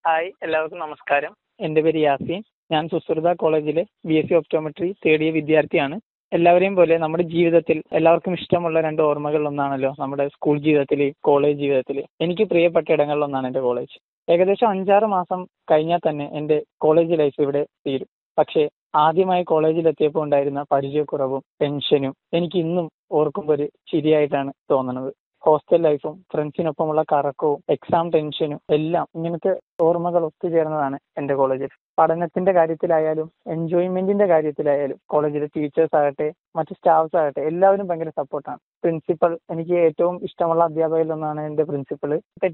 hi എല്ലാവർക്കും നമസ്കാരം എൻ്റെ പേര് യാസീൻ ഞാൻ സുശ്രുത കോളേജിലെ B S C optometry third year വിദ്യാർത്ഥിയാണ് എല്ലാവരെയും പോലെ നമ്മുടെ ജീവിതത്തിൽ എല്ലാവർക്കും ഇഷ്ടമുള്ള രണ്ട് ഓർമ്മകളിൽ ഒന്നാണല്ലോ നമ്മുടെ സ്കൂൾ ജീവിതത്തിൽ കോളേജ് ജീവിതത്തിൽ എനിക്ക് പ്രിയപ്പെട്ട ഇടങ്ങളിലൊന്നാണ് എൻ്റെ കോളേജ് ഏകദേശം അഞ്ചാറ് മാസം കഴിഞ്ഞാൽ തന്നെ എൻ്റെ കോളേജ് ലൈഫ് ഇവിടെ തീരും പക്ഷേ ആദ്യമായി കോളേജിലെത്തിയപ്പോൾ ഉണ്ടായിരുന്ന പരിചയക്കുറവും ടെൻഷനും എനിക്ക് ഇന്നും ഓർക്കുമ്പോൾ ഒരു ചിരിയായിട്ടാണ് തോന്നുന്നത് ഹോസ്റ്റൽ ലൈഫും ഫ്രണ്ട്സിനൊപ്പമുള്ള കറക്കവും എക്സാം ടെൻഷനും എല്ലാം ഇങ്ങനത്തെ ഓർമ്മകൾ ഒത്തുചേർന്നതാണ് എൻ്റെ കോളേജിൽ പഠനത്തിന്റെ കാര്യത്തിലായാലും എൻജോയ്മെന്റിന്റെ കാര്യത്തിലായാലും കോളേജിലെ ടീച്ചേഴ്സ് ആകട്ടെ മറ്റ് സ്റ്റാഫ്സ് ആകട്ടെ എല്ലാവരും ഭയങ്കര സപ്പോർട്ടാണ് പ്രിൻസിപ്പൽ എനിക്ക് ഏറ്റവും ഇഷ്ടമുള്ള അധ്യാപകരിൽ ഒന്നാണ് എൻ്റെ പ്രിൻസിപ്പൾ